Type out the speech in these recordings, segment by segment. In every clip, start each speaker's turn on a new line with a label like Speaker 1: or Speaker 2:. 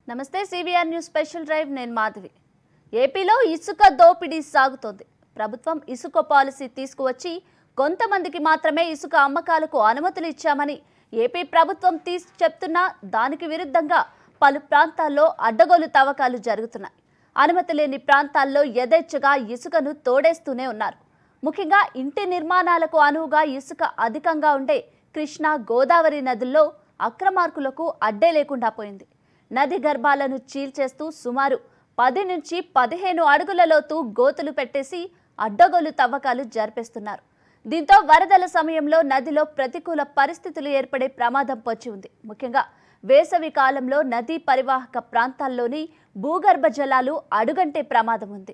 Speaker 1: నమస్తే CVR news special drive నేను మాధవి ఏపీలో ఇసుక దోపిడీ సాగుతోంది ప్రభుత్వం ఇసుక పాలసీ తీసుకువచ్చి కొంతమందికి మాత్రమే ఇసుక అమ్మకాలకు అనుమతులు ఇచ్చామని ఏపీ ప్రభుత్వం తీసి చెప్తున్నా దానికి విరుద్ధంగా పలు ప్రాంతాల్లో అడ్డగోలు తవ్వకాలు జరుగుతున్నాయి అనుమతి లేని ప్రాంతాల్లో యథేచ్ఛగా ఇసుకను తోడేస్తూనే ఉన్నారు ముఖ్యంగా ఇంటి నిర్మాణాలకు అనువుగా ఇసుక అధికంగా ఉండే కృష్ణా గోదావరి నదుల్లో అక్రమార్కులకు అడ్డే లేకుండా పోయింది నది గర్భాలను చీల్చేస్తూ సుమారు పది నుంచి పదిహేను అడుగుల లోతు గోతులు పెట్టేసి అడ్డగోలు తవ్వకాలు జరిపేస్తున్నారు దీంతో వరదల సమయంలో నదిలో ప్రతికూల పరిస్థితులు ఏర్పడే ప్రమాదం పొంచి ఉంది ముఖ్యంగా వేసవి కాలంలో నదీ పరివాహక ప్రాంతాల్లోని భూగర్భ జలాలు అడుగంటే ప్రమాదం ఉంది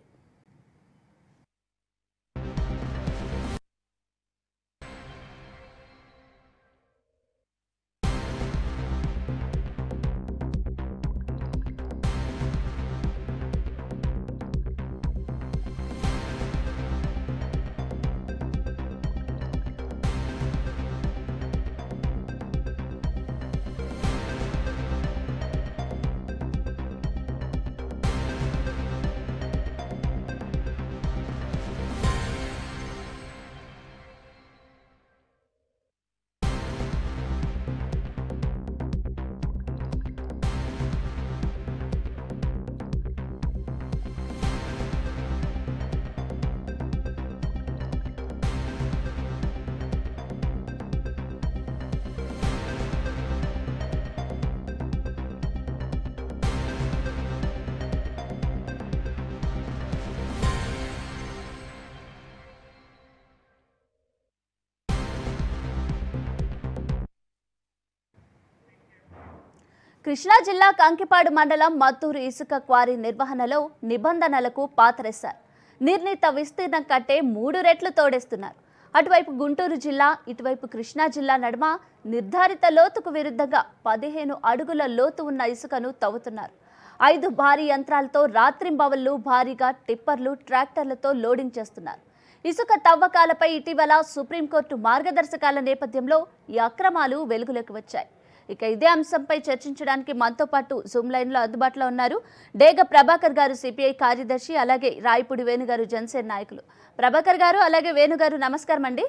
Speaker 1: కృష్ణా జిల్లా కంకిపాడు మండలం మత్తూరు ఇసుక క్వారీ నిర్వహణలో నిబంధనలకు పాతరేశారు నిర్ణీత విస్తీర్ణం కంటే మూడు రెట్లు తోడేస్తున్నారు అటువైపు గుంటూరు జిల్లా ఇటువైపు కృష్ణా జిల్లా నడుమ నిర్ధారిత లోతుకు విరుద్ధంగా పదిహేను అడుగుల లోతు ఉన్న ఇసుకను తవ్వుతున్నారు ఐదు భారీ యంత్రాలతో రాత్రింబవళ్లు భారీగా టిప్పర్లు ట్రాక్టర్లతో లోడింగ్ చేస్తున్నారు ఇసుక తవ్వకాలపై ఇటీవల సుప్రీంకోర్టు మార్గదర్శకాల నేపథ్యంలో ఈ అక్రమాలు వెలుగులోకి వచ్చాయి ఇక ఇదే అంశంపై చర్చించడానికి మనతో పాటు జూమ్ లైన్లో అందుబాటులో ఉన్నారు డేగ ప్రభాకర్ గారు సిపిఐ కార్యదర్శి అలాగే రాయపూడి వేణుగారు జనసేన నాయకులు ప్రభాకర్ గారు అలాగే వేణుగారు నమస్కారం అండి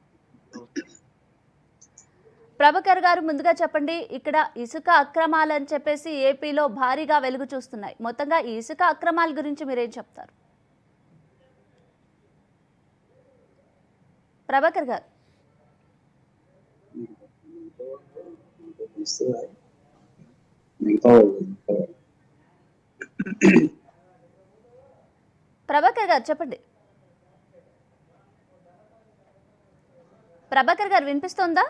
Speaker 1: ప్రభాకర్ గారు ముందుగా చెప్పండి ఇక్కడ ఇసుక అక్రమాలు అని చెప్పేసి ఏపీలో భారీగా వెలుగు చూస్తున్నాయి మొత్తంగా ఈ ఇసుక అక్రమాల గురించి మీరేం చెప్తారు ప్రభాకర్ గారు
Speaker 2: ఇస్తున్నారు మిగతా వాళ్ళు ఇంకా
Speaker 1: ప్రభాకర్ గారు చెప్పండి ప్రభాకర్ గారు వినిపిస్తోందా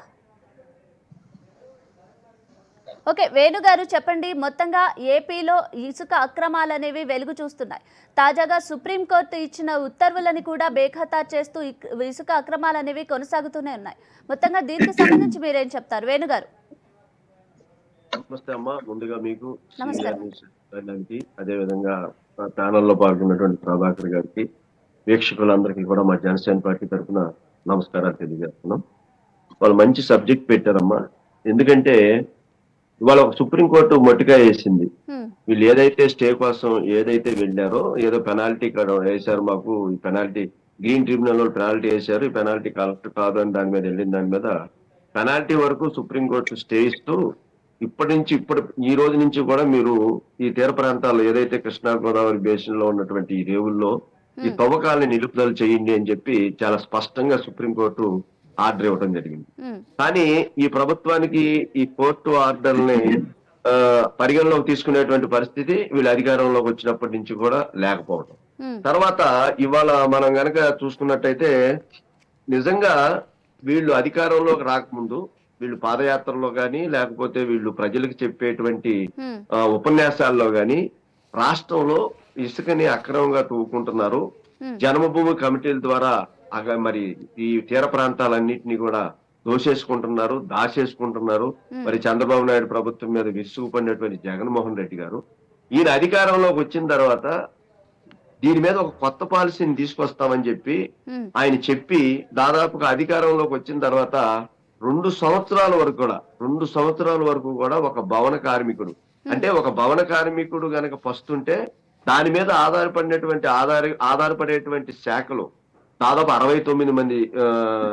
Speaker 1: ఓకే వేణు గారు చెప్పండి మొత్తంగా ఏపీలో ఇసుక అక్రమాలు అనేవి వెలుగు చూస్తున్నాయి తాజాగా సుప్రీంకోర్టు ఇచ్చిన ఉత్తర్వులని కూడా బేఖాతారు చేస్తూ ఇక్- ఇసుక అక్రమాలు అనేవి కొనసాగుతూనే ఉన్నాయి మొత్తంగా దీనికి సంబంధించి మీరేం చెప్తారు వేణు గారు
Speaker 3: నమస్తే అమ్మా ముందుగా మీకు
Speaker 1: నమస్కారం.
Speaker 3: సీనియర్ న్యూస్ ఛానల్కి అదే విధంగా ప్యానల్లో పాల్గొన్నటువంటి ప్రభాకర్ గారికి వీక్షకులందరికీ కూడా మా జనసేన పార్టీ తరఫున నమస్కారాలు తెలియజేస్తున్నాం వాళ్ళు మంచి సబ్జెక్ట్ పెట్టారమ్మా ఎందుకంటే ఇవాళ ఒక సుప్రీంకోర్టు మొట్టిగా వేసింది
Speaker 1: హ్మ్,
Speaker 3: వీళ్ళు ఏదైతే స్టే కోసం ఏదైతే వెళ్ళారో ఏదో పెనాల్టీ ఇక్కడ వేశారు మాకు ఈ పెనాల్టీ గ్రీన్ ట్రిబ్యునల్ లో పెనాల్టీ వేశారు ఈ పెనాల్టీ కరెక్ట్ కాదు అని దాని మీద వెళ్ళిన దాని మీద పెనాల్టీ వరకు సుప్రీంకోర్టు స్టే ఇస్తూ ఇప్పటి నుంచి ఇప్పుడు ఈ రోజు నుంచి కూడా మీరు ఈ తీర ప్రాంతాల్లో ఏదైతే కృష్ణా గోదావరి బేసిన్ లో ఉన్నటువంటి ఈ రేవుల్లో ఈ తవ్వకాలని నిలుపుదల చేయండి అని చెప్పి చాలా స్పష్టంగా సుప్రీంకోర్టు ఆర్డర్ ఇవ్వడం జరిగింది
Speaker 1: హ్మ్,
Speaker 3: కానీ ఈ ప్రభుత్వానికి ఈ కోర్టు ఆర్డర్ని ఆ, పరిగణలోకి తీసుకునేటువంటి పరిస్థితి వీళ్ళు అధికారంలోకి వచ్చినప్పటి నుంచి కూడా లేకపోవడం
Speaker 1: హ్మ్,
Speaker 3: తర్వాత ఇవాళ మనం గనక చూసుకున్నట్టయితే నిజంగా వీళ్ళు అధికారంలోకి రాకముందు వీళ్ళు పాదయాత్రలో గాని లేకపోతే వీళ్ళు ప్రజలకు చెప్పేటువంటి
Speaker 1: హ్మ్,
Speaker 3: ఆ, ఉపన్యాసాల్లో గాని రాష్ట్రంలో ఇసుకని అక్రమంగా తవ్వుకుంటున్నారు
Speaker 1: హ్మ్.
Speaker 3: జన్మభూమి కమిటీల ద్వారా అగ- మరి ఈ తీర ప్రాంతాలన్నింటినీ కూడా దోసేసుకుంటున్నారు దాచేసుకుంటున్నారు మరి చంద్రబాబు నాయుడు ప్రభుత్వం మీద విసుగుపడినటువంటి జగన్మోహన్ రెడ్డి గారు ఈయన అధికారంలోకి వచ్చిన తర్వాత దీని మీద ఒక కొత్త పాలసీని తీసుకొస్తామని చెప్పి
Speaker 1: హ్మ్,
Speaker 3: ఆయన చెప్పి దాదాపుగా అధికారంలోకి వచ్చిన తర్వాత రెండు సంవత్సరాల వరకు కూడా రెండు సంవత్సరాల వరకు కూడా ఒక భవన కార్మికుడు అంటే ఒక భవన కార్మికుడు గనక పస్తుంటే దాని మీద ఆధారపడినటువంటి ఆధార ఆధారపడేటువంటి శాఖలు దాదాపు అరవై తొమ్మిది మంది ఆ,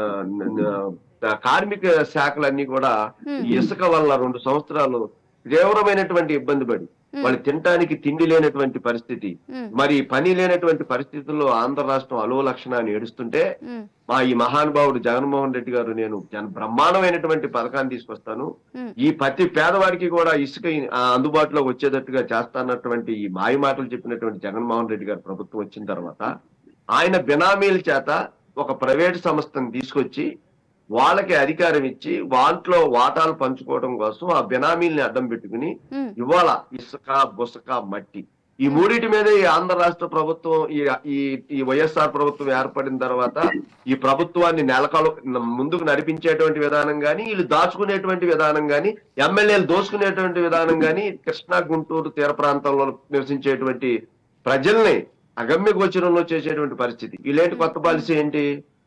Speaker 3: న- న- కార్మిక శాఖలన్నీ కూడా
Speaker 1: Hmm.
Speaker 3: ఈ ఇసుక వల్ల రెండు సంవత్సరాలు తీవ్రమైనటువంటి ఇబ్బంది పడి వాళ్ళు తినడానికి తిండి లేనటువంటి పరిస్థితి
Speaker 1: ఉమ్,
Speaker 3: మరి పని లేనటువంటి పరిస్థితుల్లో ఆంధ్ర రాష్ట్రం అలో లక్షణాన్ని ఏడుస్తుంటే
Speaker 1: ఉమ్,
Speaker 3: మా ఈ మహానుభావుడు జగన్మోహన్ రెడ్డి గారు నేను జన బ్రహ్మాండమైనటువంటి పథకాన్ని తీసుకొస్తాను
Speaker 1: ఉమ్,
Speaker 3: ఈ ప్రతి పేదవాడికి కూడా ఇసుక ఈ- ఆ అందుబాటులో వచ్చేటట్టుగా చేస్తానన్నటువంటి ఈ మాయ మాటలు చెప్పినటువంటి జగన్మోహన్ రెడ్డి గారు ప్రభుత్వం వచ్చిన తర్వాత ఆయన బినామీల చేత ఒక ప్రైవేట్ సంస్థను తీసుకొచ్చి వాళ్ళకి అధికారం ఇచ్చి వాంట్లో వాటాలు పంచుకోవడం కోసం ఆ బినామీల్ని అడ్డం పెట్టుకుని
Speaker 1: ఉమ్,
Speaker 3: ఇవాళ ఇసుక బుసక మట్టి ఈ మూడింటి మీద ఈ ఆంధ్ర రాష్ట్ర ప్రభుత్వం ఈ ఈ ఈ వైఎస్ఆర్ ప్రభుత్వం ఏర్పడిన తర్వాత ఈ ప్రభుత్వాన్ని నెలకాలు ముందుకు నడిపించేటువంటి విధానం గాని వీళ్ళు దాచుకునేటువంటి విధానం గాని ఎమ్మెల్యేలు దోచుకునేటువంటి విధానం గాని కృష్ణా గుంటూరు తీర ప్రాంతంలో నివసించేటువంటి ప్రజల్ని అగమ్య గోచరంలో చేసేటువంటి పరిస్థితి వీళ్ళేంటి కొత్త పాలసీ ఏంటి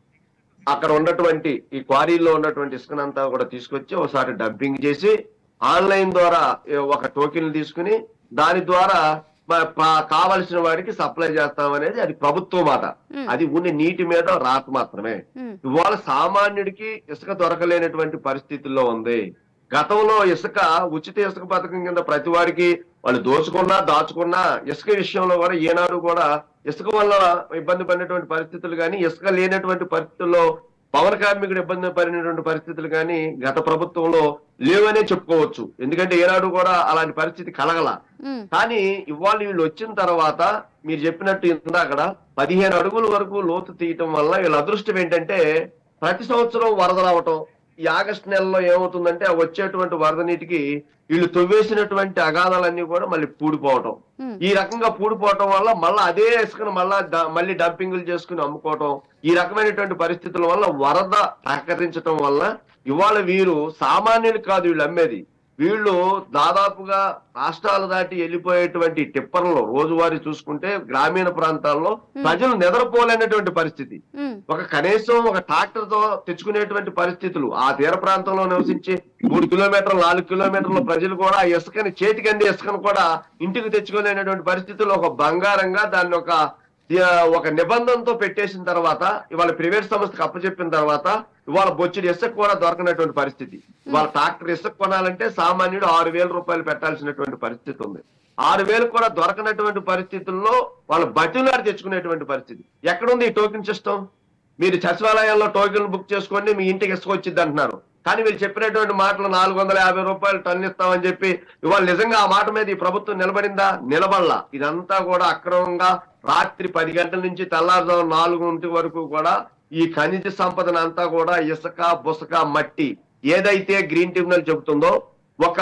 Speaker 3: అక్కడ ఉన్నటువంటి ఈ క్వారీల్లో ఉన్నటువంటి ఇసుకనంతా కూడా తీసుకొచ్చి ఒకసారి డంపింగ్ చేసి ఆన్లైన్ ద్వారా ఏ, ఒక టోకెన్ తీసుకుని దాని ద్వారా మ- ప- కావలసిన వాడికి సప్లై చేస్తాం అనేది అది ప్రభుత్వం మాట
Speaker 1: ఉమ్,
Speaker 3: అది ఉన్న నీటి మీద రాత మాత్రమే
Speaker 1: ఉమ్,
Speaker 3: ఇవాళ సామాన్యుడికి ఇసుక దొరకలేనటువంటి పరిస్థితుల్లో ఉంది గతంలో ఇసుక ఉచిత ఇసుక పథకం కింద ప్రతి వాడికి వాళ్ళు దోచుకున్నా దాచుకున్నా ఇసుక విషయంలో కూడా ఏనాడు కూడా ఇసుక వల్ల ఇబ్బంది పడినటువంటి పరిస్థితులు కానీ ఇసుక లేనటువంటి పరిస్థితుల్లో పవన కార్మికుడు ఇబ్బంది పడినటువంటి పరిస్థితులు కానీ గత ప్రభుత్వంలో లేవనే చెప్పుకోవచ్చు ఎందుకంటే ఏనాడు కూడా అలాంటి పరిస్థితి కలగల
Speaker 1: ఉమ్,
Speaker 3: కానీ ఇవాళ వీళ్ళు వచ్చిన తర్వాత మీరు చెప్పినట్టు ఇందాకడ పదిహేను అడుగుల వరకు లోతు తీయటం వల్ల వీళ్ళ అదృష్టం ఏంటంటే ప్రతి సంవత్సరం వరద రావటం ఈ ఆగస్టు నెలలో ఏమవుతుందంటే ఆ వచ్చేటువంటి వరద నీటికి వీళ్ళు తవ్వేసినటువంటి అగాధాలన్నీ కూడా మళ్ళీ పూడిపోవటం
Speaker 1: ఉమ్,
Speaker 3: ఈ రకంగా పూడిపోవటం వల్ల మళ్ళీ అదే ఇసుకను మళ్ళా ద- మళ్ళీ డంపింగ్లు చేసుకుని అమ్ముకోవటం ఈ రకమైనటువంటి పరిస్థితుల వల్ల వరద సహకరించటం వల్ల ఇవాళ వీరు సామాన్యులు కాదు వీళ్ళు అమ్మేది వీళ్ళు దాదాపుగా రాష్ట్రాలు దాటి వెళ్ళిపోయేటువంటి టిప్పర్లు రోజువారీ చూసుకుంటే గ్రామీణ ప్రాంతాల్లో ప్రజలు నిద్రపోలేనటువంటి పరిస్థితి
Speaker 1: ఉమ్,
Speaker 3: ఒక కనీసం ఒక ట్రాక్టర్ తో తెచ్చుకునేటువంటి పరిస్థితులు ఆ తీర ప్రాంతంలో నివసించి మూడు కిలోమీటర్లు నాలుగు కిలోమీటర్ల ప్రజలు కూడా ఆ ఇసుకని చేతికి అంది ఇసుకను కూడా ఇంటికి తెచ్చుకోలేనటువంటి పరిస్థితుల్లో ఒక బంగారంగా దాన్ని ఒక ఆ, ఒక నిబంధనతో పెట్టేసిన తర్వాత ఇవాళ ప్రైవేట్ సంస్థకు అప్పచెప్పిన తర్వాత ఇవాళ బొచ్చుడు ఇసుక కూడా దొరకనటువంటి పరిస్థితి ఇవాళ ట్రాక్టర్ ఇసుక కొనాలంటే సామాన్యుడు ఆరు వేల రూపాయలు పెట్టాల్సినటువంటి పరిస్థితి ఉంది ఆరు వేలు కూడా దొరకనటువంటి పరిస్థితుల్లో వాళ్ళు బతిలాడి తెచ్చుకునేటువంటి పరిస్థితి ఎక్కడుంది ఈ టోకెన్ సిస్టమ్ మీరు సచివాలయాల్లో టోకెన్ బుక్ చేసుకోండి మీ ఇంటికి ఇసుక వచ్చింది అంటున్నారు కానీ వీళ్ళు చెప్పినటువంటి మాటలు నాలుగు వందల యాభై రూపాయలు టన్ను ఇస్తామని చెప్పి ఇవాళ నిజంగా ఆ మాట మీద ఈ ప్రభుత్వం నిలబడిందా నిలబడలా ఇదంతా కూడా అక్రమంగా రాత్రి పది గంటల నుంచి తెల్లారుజాము నాలుగుంటి వరకు కూడా ఈ ఖనిజ సంపదన అంతా కూడా ఇసుక బుసక మట్టి ఏదైతే గ్రీన్ ట్రిబ్యునల్ చెబుతుందో ఒక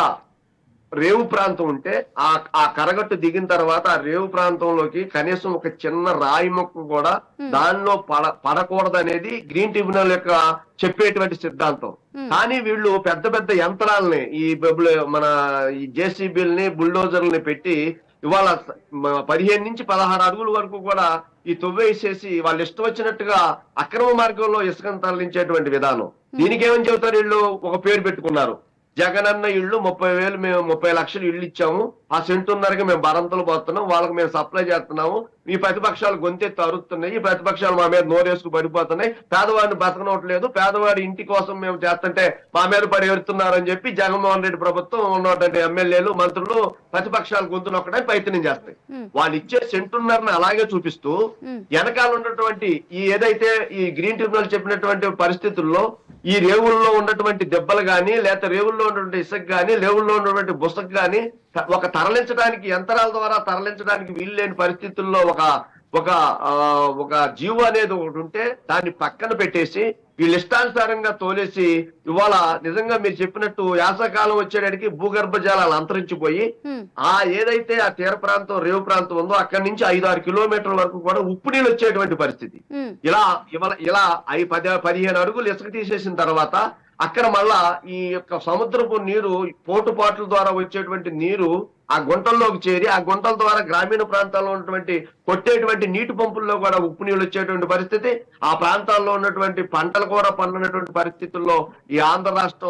Speaker 3: రేవు ప్రాంతం ఉంటే ఆ ఆ కరగట్టు దిగిన తర్వాత ఆ రేవు ప్రాంతంలోకి కనీసం ఒక చిన్న రాయి మొక్క కూడా దానిలో పడ పడకూడదు అనేది గ్రీన్ ట్రిబ్యునల్ యొక్క చెప్పేటువంటి సిద్ధాంతం
Speaker 1: Hmm.
Speaker 3: కానీ వీళ్ళు పెద్ద పెద్ద యంత్రాలని ఈ బబుల్ మన ఈ జేసీబీలని బుల్డోజర్లని పెట్టి ఇవాళ స- మ- పదిహేను నుంచి పదహారు అడుగుల వరకు కూడా ఈ తొవ్వేసేసి వాళ్ళు ఇష్టం వచ్చినట్టుగా అక్రమ మార్గంలో ఇసుకను తరలించేటువంటి విధానం దీనికి ఏమని చెబుతారు వీళ్ళు ఒక పేరు పెట్టుకున్నారు జగనన్న ఇళ్ళు ముప్పై వేలు మేము ముప్పై లక్షలు ఇళ్ళు ఇచ్చాము ఆ సెంటున్నరకి మేము బరంతలు పోతున్నాం వాళ్ళకి మేము సప్లై చేస్తున్నాము ఈ ప్రతిపక్షాలు గొంతెత్తి అరుస్తున్నాయి ఈ ప్రతిపక్షాలు మా మీద నోరేసుకు పడిపోతున్నాయి పేదవాడిని బతకనవట్లేదు పేదవాడి ఇంటి కోసం మేము చేస్తుంటే మా మీద పడి ఎడుతున్నారని చెప్పి జగన్మోహన్ రెడ్డి ప్రభుత్వం ఉన్నటువంటి ఎమ్మెల్యేలు మంత్రులు ప్రతిపక్షాలు గొంతు నొక్కడానికి ప్రయత్నం చేస్తాయి
Speaker 1: ఉమ్,
Speaker 3: వాళ్ళు ఇచ్చే సెంటున్నరని అలాగే చూపిస్తూ
Speaker 1: ఉమ్,
Speaker 3: వెనకాల ఉన్నటువంటి ఈ ఏదైతే ఈ గ్రీన్ ట్రిబ్యునల్ చెప్పినటువంటి పరిస్థితుల్లో ఈ రేవుల్లో ఉన్నటువంటి దెబ్బలు గాని లేకపోతే రేవుల్లో ఉన్నటువంటి ఇసుక గాని రేవుల్లో ఉన్నటువంటి బుసక్ గాని త- ఒక తరలించడానికి యంత్రాల ద్వారా తరలించడానికి వీలు లేని పరిస్థితుల్లో ఒక ఒక ఆ, ఒక జీవో అనేది ఒకటి ఉంటే దాన్ని పక్కన పెట్టేసి వీళ్ళు ఇష్టానుసారంగా తోలేసి ఇవాళ నిజంగా మీరు చెప్పినట్టు యాసకాలం వచ్చేటడికి భూగర్భ జలాలు అంతరించిపోయి
Speaker 1: ఉమ్,
Speaker 3: ఆ ఏదైతే ఆ తీర ప్రాంతం రేవు ప్రాంతం ఉందో అక్కడి నుంచి ఐదు ఆరు కిలోమీటర్ల వరకు కూడా ఉప్పు నీళ్ళు వచ్చేటువంటి పరిస్థితి
Speaker 1: ఉమ్,
Speaker 3: ఇలా ఇవాళ ఇలా ఐ పది పదిహేను అడుగులు ఇసుక తీసేసిన తర్వాత అక్కడ మళ్ళా ఈ యొక్క సముద్రపు నీరు పోటుపాట్ల ద్వారా వచ్చేటువంటి నీరు ఆ గుంటల్లోకి చేరి ఆ గుంటల ద్వారా గ్రామీణ ప్రాంతాల్లో ఉన్నటువంటి కొట్టేటువంటి నీటి పంపుల్లో కూడా ఉప్పు నీళ్ళు వచ్చేటువంటి పరిస్థితి ఆ ప్రాంతాల్లో ఉన్నటువంటి పంటలు కూడా పండినటువంటి పరిస్థితుల్లో ఈ ఆంధ్ర రాష్ట్రం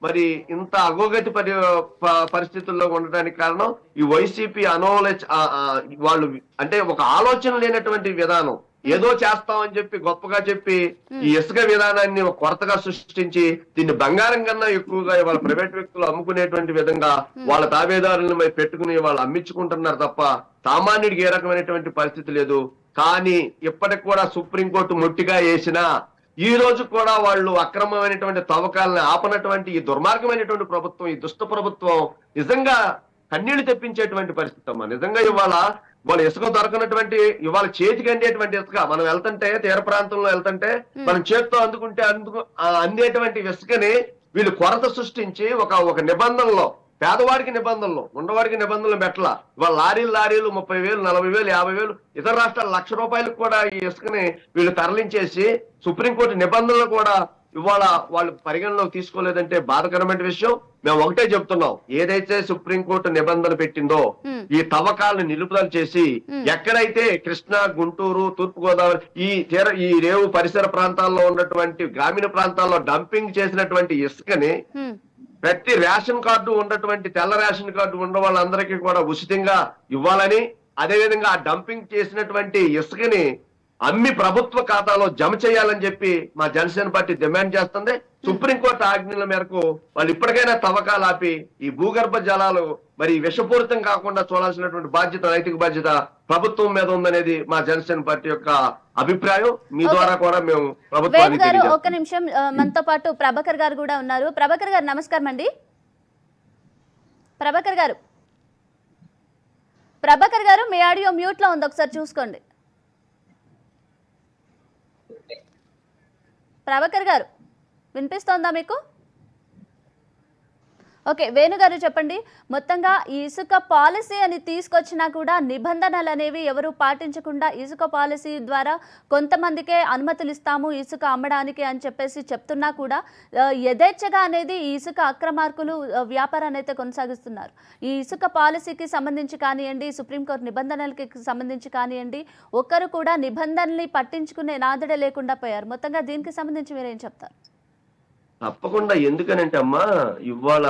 Speaker 3: మరి ఇంత అగోగతి పరి ప- పరిస్థితుల్లో ఉండడానికి కారణం ఈ వైసీపీ అనోలెజ్ వాళ్ళు అంటే ఒక ఆలోచన లేనటువంటి విధానం ఏదో చేస్తామని చెప్పి గొప్పగా చెప్పి ఈ ఇసుక విధానాన్ని ఒక కొరతగా సృష్టించి దీన్ని బంగారం కన్నా ఎక్కువగా వాళ్ళ ప్రైవేట్ వ్యక్తులు అమ్ముకునేటువంటి విధంగా వాళ్ళ తాబేదారులను మరి పెట్టుకుని వాళ్ళు అమ్మించుకుంటున్నారు తప్ప సామాన్యుడికి ఏ రకమైనటువంటి పరిస్థితి లేదు కానీ ఇప్పటికి కూడా సుప్రీంకోర్టు మొట్టిగా వేసినా ఈ రోజు కూడా వాళ్ళు అక్రమమైనటువంటి తవ్వకాలను ఆపనటువంటి ఈ దుర్మార్గమైనటువంటి ప్రభుత్వం ఈ దుష్ట ప్రభుత్వం నిజంగా కన్నీళ్లు తెప్పించేటువంటి పరిస్థితి అమ్మా నిజంగా ఇవాళ వాళ్ళు ఇసుక దొరకనటువంటి ఇవాళ చేతికి అందేటువంటి ఇసుక మనం వెళ్తుంటే తీర ప్రాంతంలో వెళ్తుంటే మనం చేతితో అందుకుంటే అందుకు ఆ అందేటువంటి ఇసుకని వీళ్ళు కొరత సృష్టించి ఒక ఒక నిబంధనలో పేదవాడికి నిబంధనలు ఉండవాడికి నిబంధనలు పెట్టల ఇవాళ లారీలు లారీలు ముప్పై వేలు నలభై వేలు యాభై వేలు ఇతర రాష్ట్రాలు లక్ష రూపాయలకు కూడా ఈ ఇసుకని వీళ్ళు తరలించేసి సుప్రీంకోర్టు నిబంధనలు కూడా ఇవాళ వాళ్ళు పరిగణలోకి తీసుకోలేదంటే బాధకరమైన విషయం మేము ఒకటే చెప్తున్నాం ఏదైతే సుప్రీంకోర్టు నిబంధన పెట్టిందో
Speaker 1: Hmm.
Speaker 3: ఈ తవ్వకాలను నిలుపుదల చేసి
Speaker 1: Hmm.
Speaker 3: ఎక్కడైతే కృష్ణా గుంటూరు తూర్పు గోదావరి ఈ తీర ఈ రేవు పరిసర ప్రాంతాల్లో ఉన్నటువంటి గ్రామీణ ప్రాంతాల్లో డంపింగ్ చేసినటువంటి ఇసుకని
Speaker 1: హ్మ్.
Speaker 3: ప్రతి రేషన్ కార్డు ఉన్నటువంటి తెల్ల రేషన్ కార్డు ఉన్న వాళ్ళందరికీ కూడా ఉచితంగా ఇవ్వాలని అదేవిధంగా ఆ డంపింగ్ చేసినటువంటి ఇసుకని అమ్మి ప్రభుత్వ ఖాతాలో జమ చేయాలని చెప్పి మా జనసేన పార్టీ డిమాండ్ చేస్తుంది సుప్రీంకోర్టు ఆజ్ఞల మేరకు వాళ్ళు ఇప్పటికైనా తవ్వకాలు ఆపి ఈ భూగర్భ జలాలు మరి విషపూరితం కాకుండా చూడాల్సినటువంటి బాధ్యత నైతిక బాధ్యత ప్రభుత్వం మీద ఉందనేది మా జనసేన పార్టీ యొక్క అభిప్రాయం మీ
Speaker 1: Okay.
Speaker 3: ద్వారా కూడా మేము
Speaker 1: వేణు
Speaker 3: ప్రభుత్వానికి
Speaker 1: గారు
Speaker 3: తెలియజేస్తాం.
Speaker 1: ఒక్క నిమిషం ఆ, మనతో పాటు ప్రభాకర్ గారు కూడా ఉన్నారు ప్రభాకర్ గారు నమస్కారం అండి ప్రభాకర్ గారు ప్రభాకర్ గారు మీ ఆడియో మ్యూట్ లో ఉంది ఒకసారి చూసుకోండి ప్రభాకర్ గారు వినిపిస్తోందా మీకు ఓకే వేణు గారు చెప్పండి మొత్తంగా ఈ ఇసుక పాలసీ అని తీసుకొచ్చినా కూడా నిబంధనలు అనేవి ఎవరు పాటించకుండా ఇసుక పాలసీ ద్వారా కొంతమందికే అనుమతులు ఇస్తాము ఇసుక అమ్మడానికి అని చెప్పేసి చెప్తున్నా కూడా ఆ, యథేచ్ఛగా అనేది ఈ ఇసుక అక్రమార్కులు ఆ, వ్యాపారాన్ని అయితే కొనసాగిస్తున్నారు ఈ ఇసుక పాలసీకి సంబంధించి కానివ్వండి సుప్రీంకోర్టు నిబంధనలకి సంబంధించి కానివ్వండి ఒక్కరు కూడా నిబంధనల్ని పట్టించుకునే నాదడే లేకుండా పోయారు మొత్తంగా దీనికి సంబంధించి మీరేం చెప్తారు
Speaker 3: తప్పకుండా ఎందుకనంటే అమ్మా ఇవాళ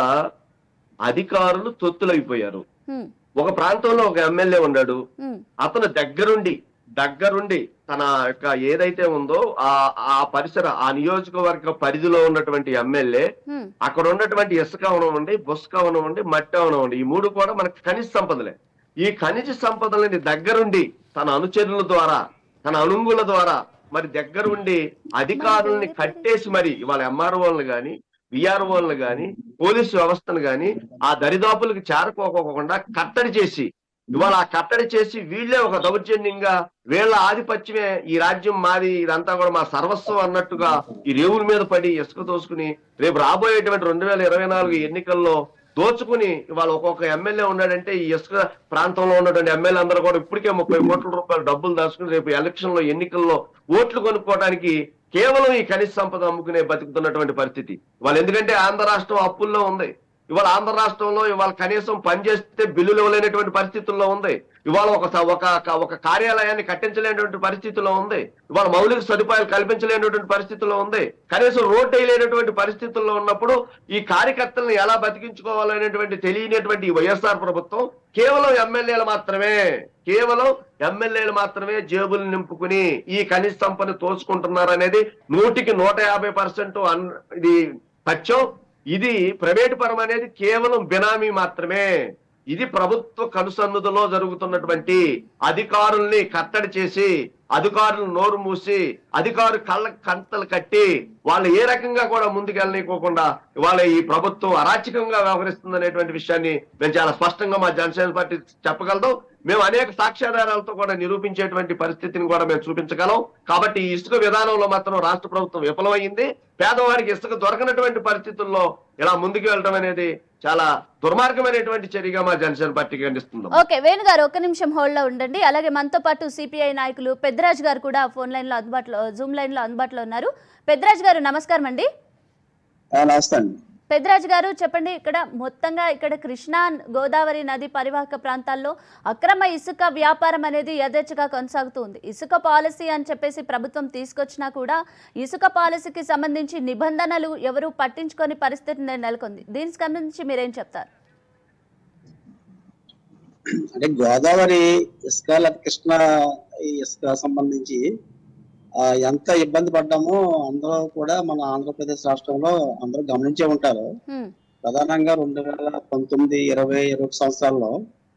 Speaker 3: అధికారులు తొత్తులైపోయారు
Speaker 1: హ్మ్,
Speaker 3: ఒక ప్రాంతంలో ఒక ఎమ్మెల్యే ఉన్నాడు
Speaker 1: హ్మ్,
Speaker 3: అతను దగ్గరుండి దగ్గరుండి తన యొక్క ఏదైతే ఉందో ఆ ఆ పరిసర ఆ నియోజకవర్గ పరిధిలో ఉన్నటువంటి ఎమ్మెల్యే
Speaker 1: హ్మ్,
Speaker 3: అక్కడ ఉన్నటువంటి ఇసుక అవనవండి బుస్క అవనవండి మట్టి అవనవండి ఈ మూడు కూడా మనకి ఖనిజ సంపదలే ఈ ఖనిజ సంపదలని దగ్గరుండి తన అనుచరుల ద్వారా తన అనుంగుల ద్వారా మరి దగ్గరుండి అధికారుల్ని కట్టేసి మరి ఇవాళ ఎంఆర్ఓలను గాని విఆర్ఓలను గాని పోలీసు వ్యవస్థను గాని ఆ దరిదాపులకు చేరుకోకోకుండా కట్టడి చేసి ఇవాళ ఆ కట్టడి చేసి వీళ్ళే ఒక దౌర్జన్యంగా వీళ్ళ ఆధిపత్యమే ఈ రాజ్యం మాది ఇదంతా కూడా మా సర్వస్వం అన్నట్టుగా ఈ రేవుల మీద పడి ఇసుక దోసుకుని రేపు రాబోయేటువంటి రెండు వేల ఇరవై నాలుగు ఎన్నికల్లో దోచుకుని ఇవాళ ఒక్కొక్క ఎమ్మెల్యే ఉన్నాడంటే ఈ ఇసుక ప్రాంతంలో ఉన్నటువంటి ఎమ్మెల్యే అందరూ కూడా ఇప్పటికే ముప్పై కోట్ల రూపాయలు డబ్బులు దాచుకుని రేపు ఎలక్షన్ లో ఎన్నికల్లో ఓట్లు కొనుక్కోవడానికి కేవలం ఈ ఖనిజ సంపద అమ్ముకునే బతుకుతున్నటువంటి పరిస్థితి వాళ్ళు ఎందుకంటే ఆంధ్ర రాష్ట్రం అప్పుల్లో ఉంది ఇవాళ ఆంధ్ర రాష్ట్రంలో ఇవాళ కనీసం పనిచేస్తే బిల్లులు ఇవ్వలేనటువంటి పరిస్థితుల్లో ఉంది ఇవాళ ఒక స- ఒక ఒక కార్యాలయాన్ని కట్టించలేనటువంటి పరిస్థితిలో ఉంది ఇవాళ మౌలిక సదుపాయాలు కల్పించలేనటువంటి పరిస్థితుల్లో ఉంది కనీసం రోడ్డు వేయలేనటువంటి పరిస్థితుల్లో ఉన్నప్పుడు ఈ కార్యకర్తలను ఎలా బతికించుకోవాలనేటువంటి తెలియనటువంటి ఈ వైఎస్ఆర్ ప్రభుత్వం కేవలం ఎమ్మెల్యేలు మాత్రమే కేవలం ఎమ్మెల్యేలు మాత్రమే జేబులు నింపుకుని ఈ కనీస సంపద తోచుకుంటున్నారు అనేది నూటికి నూట యాభై పర్సెంట్ ఇది పచ్చం ఇది ప్రైవేటు పరం అనేది కేవలం బినామీ మాత్రమే ఇది ప్రభుత్వ కనుసన్నుదలో జరుగుతున్నటువంటి అధికారుల్ని కట్టడి చేసి అధికారులు నోరు మూసి అధికారు కళ్ళ కంతలు కట్టి వాళ్ళు ఏ రకంగా కూడా ముందుకెళ్ళనీకోకుండా ఇవాళ ఈ ప్రభుత్వం అరాచకంగా వ్యవహరిస్తుందనేటువంటి విషయాన్ని మేము చాలా స్పష్టంగా మా జనసేన పార్టీ చెప్పగలదు మేము అనేక సాక్ష్యాధారాలతో కూడా నిరూపించేటువంటి పరిస్థితిని కూడా మేము చూపించగలం కాబట్టి ఈ ఇసుక విధానంలో మాత్రం రాష్ట్ర ప్రభుత్వం విఫలమైంది పేదవాడికి ఇసుక దొరకనటువంటి పరిస్థితుల్లో ఇలా ముందుకు వెళ్ళడం అనేది చాలా దుర్మార్గమైనటువంటి చర్యగా మా జనసేన పార్టీకి ఖండిస్తున్నాం
Speaker 1: ఓకే వేణు గారు ఒక్క నిమిషం హోల్డ్ లో ఉండండి అలాగే మనతో పాటు సిపిఐ నాయకులు పెద్దరాజు గారు కూడా ఫోన్ లైన్ లో అందుబాటులో జూమ్ లైన్ లో అందుబాటులో ఉన్నారు పెద్దరాజు గారు నమస్కారం అండి
Speaker 2: ఆ, నమస్తే అండి
Speaker 1: పెద్దరాజు గారు చెప్పండి ఇక్కడ మొత్తంగా ఇక్కడ కృష్ణా గోదావరి నది పరివాహక ప్రాంతాల్లో అక్రమ ఇసుక వ్యాపారం అనేది యథేచ్ఛగా కొనసాగుతుంది ఇసుక పాలసీ అని చెప్పేసి ప్రభుత్వం తీసుకొచ్చినా కూడా ఇసుక పాలసీకి సంబంధించి నిబంధనలు ఎవరు పట్టించుకొని పరిస్థితి నె- నెలకొంది దీనికి సంబంధించి మీరేం చెప్తారు
Speaker 4: అంటే గోదావరి ఇసుక లేదా కృష్ణ ఈ ఇసుక సంబంధించి ఆ, ఎంత ఇబ్బంది పడ్డామో అందరూ కూడా మన ఆంధ్రప్రదేశ్ రాష్ట్రంలో అందరూ గమనించే ఉంటారు
Speaker 1: హ్మ్,
Speaker 4: ప్రధానంగా రెండు వేల పంతొమ్మిది ఇరవై ఇరవై ఒక సంవత్సరాల్లో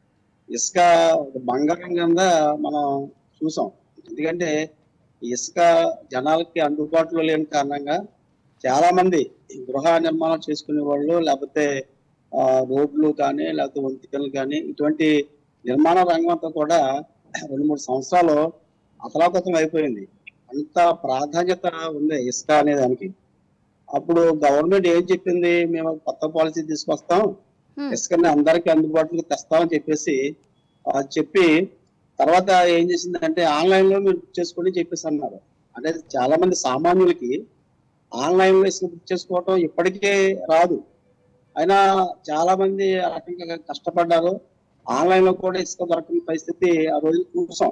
Speaker 4: ఇసుక ఒక బంగారం కింద మనం చూసాం ఎందుకంటే ఈ ఇసుక జనాలకి అందుబాటులో లేని కారణంగా చాలా మంది ఈ గృహ నిర్మాణం చేసుకునే వాళ్ళు లేకపోతే ఆ, రోడ్లు కానీ లేకపోతే వంతికలు కానీ ఇటువంటి నిర్మాణ రంగం అంతా కూడా రెండు మూడు సంవత్సరాలు అతలాకుతం అయిపోయింది అంత ప్రాధాన్యత ఉంది ఇసుక అనే దానికి అప్పుడు గవర్నమెంట్ ఏం చెప్పింది మేము కొత్త పాలసీ తీసుకొస్తాం
Speaker 1: హ్మ్,
Speaker 4: ఇసుకని అందరికీ అందుబాటులోకి తెస్తామని చెప్పేసి ఆ, చెప్పి తర్వాత ఏం చేసిందంటే ఆన్లైన్ లో మీరు బుక్ చేసుకోండి చెప్పేసి అన్నారు అంటే చాలా మంది సామాన్యులకి ఆన్లైన్ లో ఇసుక బుక్ చేసుకోవటం ఇప్పటికే రాదు అయినా చాలా మంది ఆ రకంగా కష్టపడ్డారు ఆన్లైన్ లో కూడా ఇసుక దొరకని పరిస్థితి ఆ రోజు చూసాం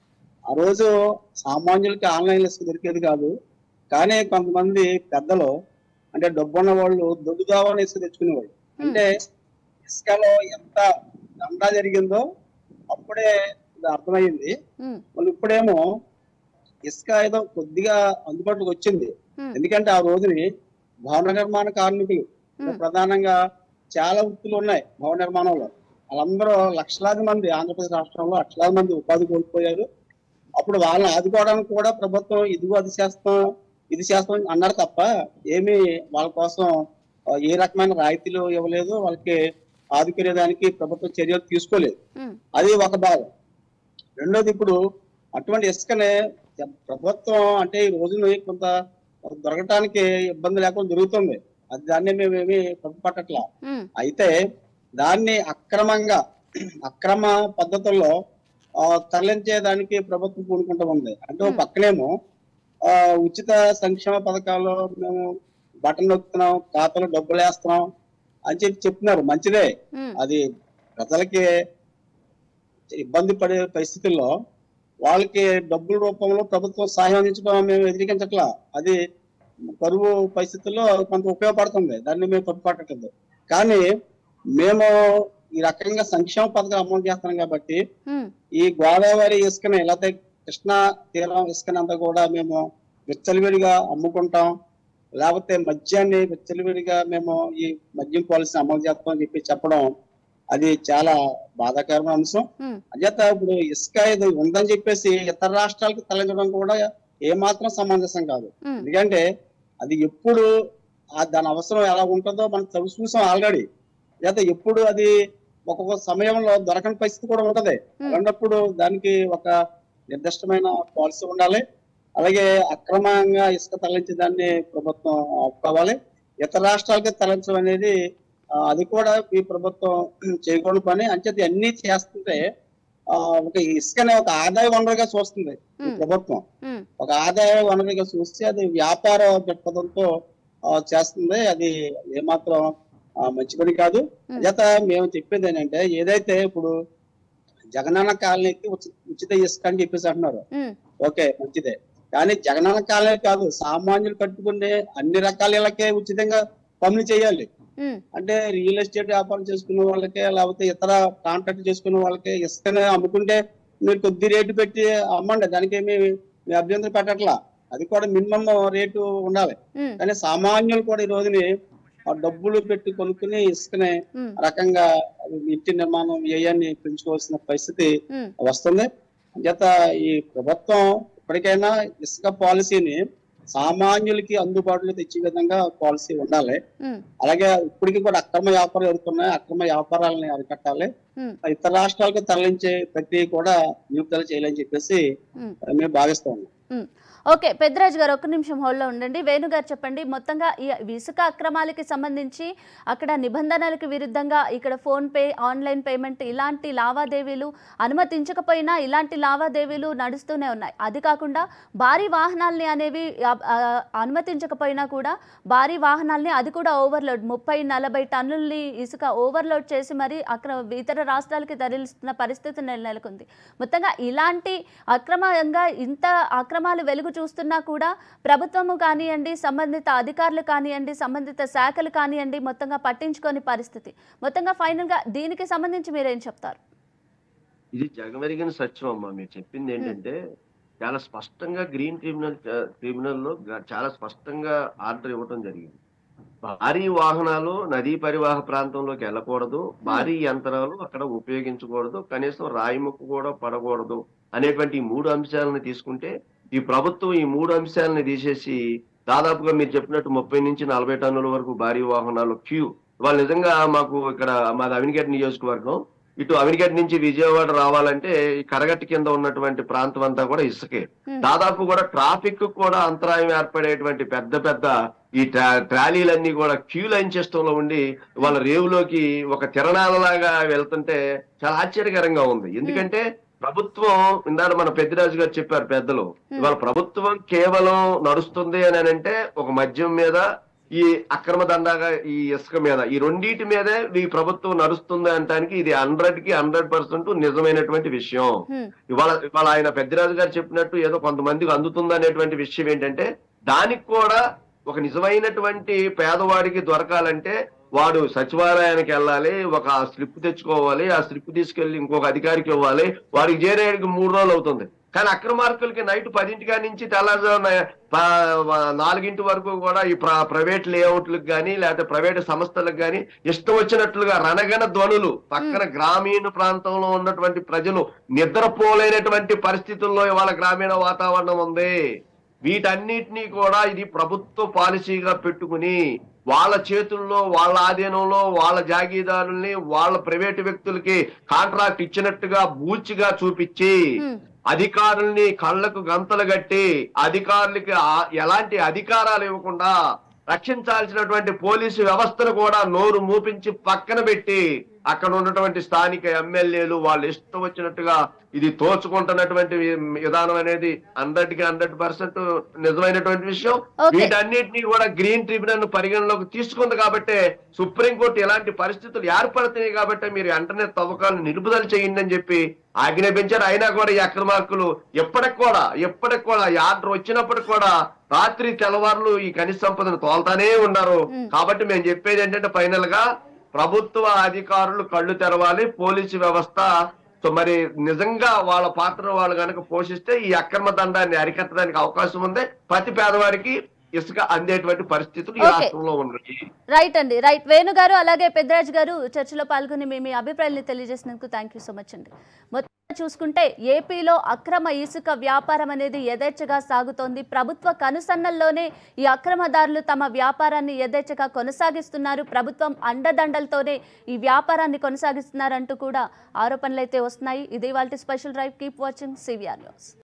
Speaker 4: ఆ రోజు సామాన్యులకి ఆన్లైన్ లో ఇసుక దొరికేది కాదు కానీ కొంతమంది పెద్దలు అంటే డబ్బున్న వాళ్ళు దొడ్డుదావని ఇసుక తెచ్చుకునేవాళ్ళు అంటే ఇసుకలో ఎంత దందా జరిగిందో అప్పుడే ఇది అర్థమైంది
Speaker 1: హ్మ్,
Speaker 4: మళ్ళీ ఇప్పుడేమో ఇసుక ఏదో కొద్దిగా అందుబాటులోకి వచ్చింది
Speaker 1: హ్మ్,
Speaker 4: ఎందుకంటే ఆ రోజుని భవన నిర్మాణ కార్మికులు
Speaker 1: హ్మ్,
Speaker 4: ప్రధానంగా చాలా వృత్తులు ఉన్నాయి భవన నిర్మాణంలో వాళ్ళందరూ లక్షలాది మంది ఆంధ్రప్రదేశ్ రాష్ట్రంలో లక్షలాది మంది ఉపాధి కోల్పోయారు అప్పుడు వాళ్ళని ఆదుకోవడానికి కూడా ప్రభుత్వం ఇదిగో అది చేస్తాం ఇది చేస్తాం అన్నారు తప్ప ఏమీ వాళ్ళ కోసం ఆ, ఏ రకమైన రాయితీలు ఇవ్వలేదు వాళ్ళకి ఆదుకునేదానికి ప్రభుత్వం చర్యలు తీసుకోలేదు
Speaker 1: హ్మ్,
Speaker 4: అది ఒక భాగం రెండోది ఇప్పుడు అటువంటి ఇసుకనే ప్రభుత్వం అంటే ఈ రోజున కొంత దొరకటానికి ఇబ్బంది లేకుండా జరుగుతుంది అది దాన్ని మేమేమి పట్టట్లా
Speaker 1: హ్మ్,
Speaker 4: అయితే దాన్ని అక్రమంగా అక్రమ పద్ధతుల్లో ఆ, తరలించేదానికి ప్రభుత్వం పూనుకుంటూ ఉంది అంటే ఒక
Speaker 1: Hmm.
Speaker 4: పక్కనేమో ఆ, ఉచిత సంక్షేమ పథకాలు మేము బటన్ నొక్కుతున్నాం ఖాతాలో డబ్బులు వేస్తున్నాం అని చెప్పి చెప్తున్నారు మంచిదే
Speaker 1: హ్మ్,
Speaker 4: అది ప్రజలకి ఇబ్బంది పడే పరిస్థితుల్లో వాళ్ళకి డబ్బుల రూపంలో ప్రభుత్వం సహాయం అందించడం మేము వ్యతిరేకించట్లా అది కరువు పరిస్థితుల్లో కొంత ఉపయోగపడుతుంది దాన్ని మేము తప్పుపట్టట్లేదు కానీ మేము ఈ రకంగా సంక్షేమ పథకాలు అమలు చేస్తున్నాం కాబట్టి
Speaker 1: హ్మ్,
Speaker 4: ఈ గోదావరి ఇసుకని లేకపోతే కృష్ణా తీరం ఇసుకని అంతా కూడా మేము విచ్చలవిడిగా అమ్ముకుంటాం లేకపోతే మద్యాన్ని విచ్చలవిడిగా మేము ఈ మద్యం పాలసీ అమలు చేస్తామని చెప్పి చెప్పడం అది చాలా బాధాకరమైన అంశం
Speaker 1: హ్మ్,
Speaker 4: అంచేత ఇప్పుడు ఇసుక ఇది ఉందని చెప్పేసి ఇతర రాష్ట్రాలకు తరలించడం కూడా ఏమాత్రం సమంజసం కాదు
Speaker 1: హ్మ్,
Speaker 4: ఎందుకంటే అది ఎప్పుడు ఆ దాని అవసరం ఎలా ఉంటుందో మనం చవి చూసాం ఆల్రెడీ లేదా ఎప్పుడు అది ఒక్కొక్క సమయంలో దొరకని పరిస్థితి కూడా ఉంటది
Speaker 1: హ్మ్,
Speaker 4: అలాంటప్పుడు దానికి ఒక నిర్దిష్టమైన పాలసీ ఉండాలి అలాగే అక్రమంగా ఇసుక తరలించే దాన్ని ప్రభుత్వం ఆపుకోవాలి ఇతర రాష్ట్రాలకి తరలించడం అనేది ఆ, అది కూడా ఈ ప్రభుత్వం చేయకూడని పని అంచేది అన్ని చేస్తుంటే ఆ, ఒక ఇసుకనే ఒక ఆదాయ వనరుగా చూస్తుంది ఈ
Speaker 1: హ్మ్,
Speaker 4: ప్రభుత్వం
Speaker 1: హ్మ్,
Speaker 4: ఒక ఆదాయ వనరుగా చూస్తే అది వ్యాపార దృక్పథంతో ఆ, చేస్తుంది అది ఏమాత్రం ఆ, మంచి పని కాదు
Speaker 1: Hmm.
Speaker 4: చేత మేము చెప్పేది ఏంటంటే ఏదైతే ఇప్పుడు జగనన్న కాలనీకి ఉచి- ఉచిత ఇసుక అని చెప్పేసి అంటున్నారు
Speaker 1: హ్మ్,
Speaker 4: ఓకే మంచిదే కానీ జగనన్న కాలనీ కాదు సామాన్యులు కట్టుకునే అన్ని రకాల ఇళ్ళకే ఉచితంగా పనులు చేయాలి
Speaker 1: హ్మ్,
Speaker 4: అంటే రియల్ ఎస్టేట్ వ్యాపారం చేసుకునే వాళ్ళకే లేకపోతే ఇతర కాంట్రాక్ట్ చేసుకునే వాళ్ళకి ఇసుకనే అమ్ముకుంటే మీరు కొద్ది రేటు పెట్టి అమ్మండి దానికి ఏమి మీ అభ్యంతరం పెట్టట్లా అది కూడా మినిమం రేటు ఉండాలి
Speaker 1: హ్మ్,
Speaker 4: కానీ సామాన్యులు కూడా ఈ రోజుని ఆ డబ్బులు పెట్టి కొనుక్కుని ఇసుకనే
Speaker 1: హ్మ్,
Speaker 4: రకంగా ఇంటి నిర్మాణం వ్యయాన్ని పెంచుకోవాల్సిన పరిస్థితి
Speaker 1: హ్మ్,
Speaker 4: వస్తుంది అంచేత ఈ ప్రభుత్వం ఇప్పటికైనా ఇసుక పాలసీని సామాన్యులకి అందుబాటులో తెచ్చే విధంగా పాలసీ ఉండాలి
Speaker 1: హ్మ్,
Speaker 4: అలాగే ఇప్పటికీ కూడా అక్రమ వ్యాపారాలు జరుగుతున్నాయి అక్రమ వ్యాపారాలని అరికట్టాలి
Speaker 1: హ్మ్,
Speaker 4: ఇతర రాష్ట్రాలకు తరలించే ప్రక్రియ కూడా నిలుపుదల చేయాలని చెప్పేసి
Speaker 1: హ్మ్.
Speaker 4: మేము భావిస్తాము
Speaker 1: ఉమ్. ఓకే పెద్దరాజు గారు ఒక్క నిమిషం హోల్డ్లో ఉండండి వేణు గారు చెప్పండి మొత్తంగా ఈ ఇసుక అక్రమాలకి సంబంధించి అక్కడ నిబంధనలకు విరుద్ధంగా ఇక్కడ ఫోన్ పే ఆన్లైన్ పేమెంట్ ఇలాంటి లావాదేవీలు అనుమతించకపోయినా ఇలాంటి లావాదేవీలు నడుస్తూనే ఉన్నాయి అది కాకుండా భారీ వాహనాల్ని అనేవి ఆ, ఆ, అనుమతించకపోయినా కూడా భారీ వాహనాల్ని అది కూడా ఓవర్లోడ్ ముప్పై నలభై టన్నుల్ని ఇసుక ఓవర్లోడ్ చేసి మరి అక్ర ఇతర రాష్ట్రాలకి తరలిస్తున్న పరిస్థితి నెల- నెలకొంది మొత్తంగా ఇలాంటి అక్రమంగా ఇంత అక్రమాలు వెలుగు చూస్తున్నా కూడా ప్రభుత్వము కానివ్వండి సంబంధిత అధికారులు కానివ్వండి సంబంధిత శాఖలు కానివ్వండి మొత్తంగా పట్టించుకోని పరిస్థితి మొత్తంగా ఫైనల్గా దీనికి సంబంధించి మీరేం చెప్తారు
Speaker 3: ఇది జగమెరిగిన సత్యం అమ్మా మీరు చెప్పింది ఏంటంటే చాలా స్పష్టంగా గ్రీన్ ట్రిబ్యునల్ ట్రిబ్యునల్ లో గ- చాలా స్పష్టంగా ఆర్డర్ ఇవ్వటం జరిగింది భారీ వాహనాలు నదీ పరివాహ ప్రాంతంలోకి వెళ్ళకూడదు భారీ యంత్రాలు అక్కడ ఉపయోగించకూడదు కనీసం రాయి ముక్కు కూడా పడకూడదు అనేటువంటి ఈ మూడు అంశాలను తీసుకుంటే ఈ ప్రభుత్వం ఈ మూడు అంశాలను తీసేసి దాదాపుగా మీరు చెప్పినట్టు ముప్పై నుంచి నలభై టన్నుల వరకు భారీ వాహనాలు క్యూ వాళ్ళు నిజంగా మాకు ఇక్కడ మాది అవినిగడ్డ నియోజకవర్గం ఇటు అవినిగడ్డ నుంచి విజయవాడ రావాలంటే ఈ కరగట్టు కింద ఉన్నటువంటి ప్రాంతం అంతా కూడా ఇసుకే
Speaker 1: Hmm.
Speaker 3: దాదాపు కూడా ట్రాఫిక్ కూడా అంతరాయం ఏర్పడేటువంటి పెద్ద పెద్ద ఈ ట్రా- ట్రాలీలన్నీ కూడా క్యూ లైన్ సిస్టంలో ఉండి వాళ్ళ రేవులోకి ఒక తిరణాలలాగా వెళ్తుంటే చాలా ఆశ్చర్యకరంగా ఉంది ఎందుకంటే ప్రభుత్వం ఇందాక మన పెద్దిరాజు గారు చెప్పారు పెద్దలు ఇవాళ ప్రభుత్వం కేవలం నడుస్తుంది అని అంటే ఒక మద్యం మీద ఈ అక్రమ దండాగా ఈ ఇసుక మీద ఈ రెండింటి మీదే ఈ ప్రభుత్వం నడుస్తుంది అనటానికి ఇది హండ్రెడ్ కి హండ్రెడ్ పర్సెంట్ నిజమైనటువంటి విషయం
Speaker 1: హ్మ్.
Speaker 3: ఇవాళ ఇవాళ ఆయన పెద్దిరాజు గారు చెప్పినట్టు ఏదో కొంతమందికి అందుతుంది అనేటువంటి విషయం ఏంటంటే దానికి కూడా ఒక నిజమైనటువంటి పేదవాడికి దొరకాలంటే వాడు సచివాలయానికి వెళ్ళాలి ఒక స్లిప్ తెచ్చుకోవాలి ఆ స్లిప్ తీసుకెళ్లి ఇంకొక అధికారికి ఇవ్వాలి వాడికి చేరేటికి మూడు రోజులు అవుతుంది కానీ అక్రమార్కులకి నైట్ పదింటి కాడి నుంచి తెల్లారుజామున ప- నాలుగింటి వరకు కూడా ఈ ప్ర- ప్రైవేట్ లేఅవుట్లకు కానీ లేకపోతే ప్రైవేట్ సంస్థలకు కానీ ఇష్టం వచ్చినట్లుగా రణగణ ధ్వనులు పక్కన గ్రామీణ ప్రాంతంలో ఉన్నటువంటి ప్రజలు నిద్రపోలేనటువంటి పరిస్థితుల్లో ఇవాళ గ్రామీణ వాతావరణం ఉంది వీటన్నిటినీ కూడా ఇది ప్రభుత్వ పాలసీగా పెట్టుకుని వాళ్ళ చేతుల్లో వాళ్ళ ఆధీనంలో వాళ్ళ జాగీదారుల్ని వాళ్ళ ప్రైవేటు వ్యక్తులకి కాంట్రాక్ట్ ఇచ్చినట్టుగా బూచిగా చూపించి
Speaker 1: హ్మ్.
Speaker 3: అధికారుల్ని కళ్ళకు గంతలు కట్టి అధికారులకి ఆ- ఎలాంటి అధికారాలు ఇవ్వకుండా రక్షించాల్సినటువంటి పోలీసు వ్యవస్థను కూడా నోరు మూపించి పక్కన పెట్టి అక్కడ ఉన్నటువంటి స్థానిక ఎమ్మెల్యేలు వాళ్ళు ఇష్టం వచ్చినట్టుగా ఇది తోచుకుంటున్నటువంటి వి- విధానం అనేది హండ్రెడ్ కి హండ్రెడ్ పర్సెంట్ నిజమైనటువంటి విషయం
Speaker 1: Okay.
Speaker 3: వీటన్నిటిని కూడా గ్రీన్ ట్రిబ్యునల్ పరిగణలోకి తీసుకుంది కాబట్టి సుప్రీంకోర్టు ఇలాంటి పరిస్థితులు ఏర్పడుతున్నాయి కాబట్టి మీరు వెంటనే తవ్వకాలను నిలుపుదల చేయండి అని చెప్పి ఆజ్ఞాపించారు అయినా కూడా ఈ అక్రమార్కులు ఎప్పటికి కూడా ఎప్పటికి కూడా ఈ ఆర్డర్ వచ్చినప్పటికి కూడా రాత్రి తెల్లవారులు ఈ ఖనిజ సంపదను తోలుతానే ఉన్నారు కాబట్టి మేము చెప్పేది ఏంటంటే ఫైనల్ గా ప్రభుత్వ అధికారులు కళ్ళు తెరవాలి పోలీసు వ్యవస్థ సో మరి నిజంగా వాళ్ళ పాత్ర వాళ్ళు కనుక పోషిస్తే ఈ అక్రమ దండాన్ని అరికట్టడానికి అవకాశం ఉంది ప్రతి పేదవారికి ఇసుక అందేటువంటి పరిస్థితులు ఈ
Speaker 1: Okay.
Speaker 3: రాష్ట్రంలో ఉన్నాయి
Speaker 1: రైట్ అండి రైట్ వేణు గారు అలాగే పెద్దరాజు గారు చర్చలో పాల్గొని మీ మీ అభిప్రాయాన్ని తెలియజేసినందుకు థ్యాంక్ యూ సో మచ్ అండి మొత్తం చూసుకుంటే ఏపీలో అక్రమ ఇసుక వ్యాపారం అనేది యథేచ్ఛగా సాగుతోంది ప్రభుత్వ కనుసన్నల్లోనే ఈ అక్రమదారులు తమ వ్యాపారాన్ని యథేచ్ఛగా కొనసాగిస్తున్నారు ప్రభుత్వం అండదండలతోనే ఈ వ్యాపారాన్ని కొనసాగిస్తున్నారంటూ కూడా ఆరోపణలు అయితే వస్తున్నాయి ఇది వాళ్ళ special drive keep watching CVR news